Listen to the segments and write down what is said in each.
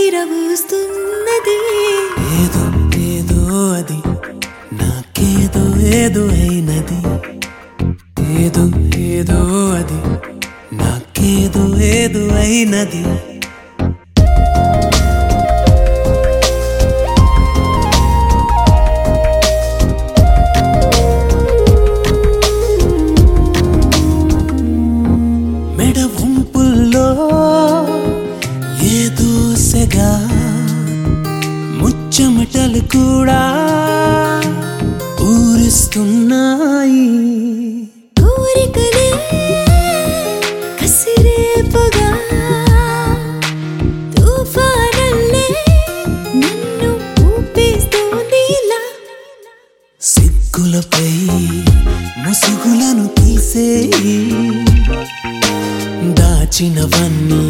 విరవూస్తున్నది ఏదో ఏదో అది నాకేదో ఏదో అయినది ఏదో ఏదో అది నాకేదో ఏదో అయినది మెడ ఉంపుల్లో ఏదో సెగా ముచ్చమటలు కూడా ఊరిస్తున్నాయి కోరికలే కసిరేపగా తుఫానల్లే నన్ను ఊపేస్తోంది ఇలా సిగ్గులపై ముసుగులను తీసేయి దాచినవన్నీ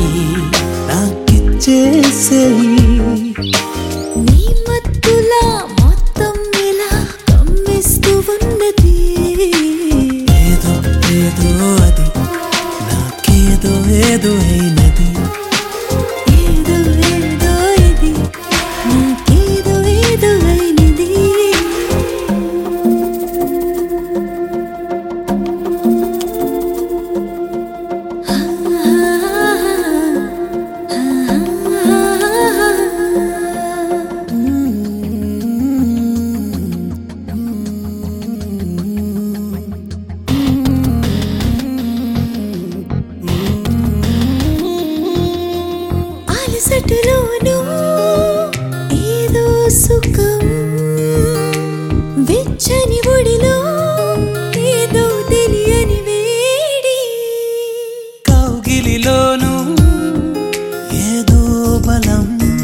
నాకిచ్చేసేయి నీ మత్తులా మొత్తం ఇలా కమ్మిస్తూ ఉన్నది ఏదో ఏదో అది నాకేదో ఏదో అయినది ఏదో ఏదో ఇది నాకేదో ఏదో అయినది అలసటలోనూ ఏదో సుఖం వెచ్చని ఒడిలో ఏదో తెలియని వేడి కౌగిలిలోను ఏదో బలం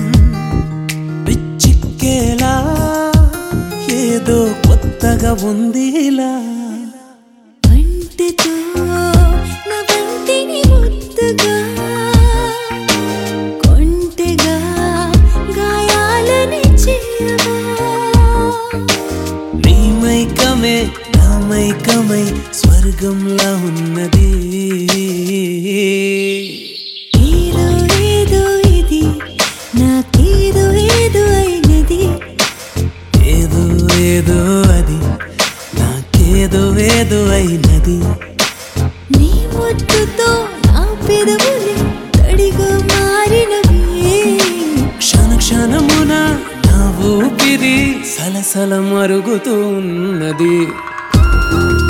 పిచ్చిక్కేలా ఏదో కొత్తగా ఉందిలా వంటితో నా వంటిని ముద్దుగా కొంటెగా గాయాలని చేయవా నీ మైకమే నా మైకమై స్వర్గంలా ఉన్నది ఏదో ఏదో ఇది నాకేదో ఏదో అయినది ఏదో ఏదో అది నాకేదో ఏదో అయినది నీ ముద్దుతో నా పెదవులే తడిగా మారినవి క్షణ క్షణమున నా ఊపిరి సలసల మరుగుతూ ఉన్నది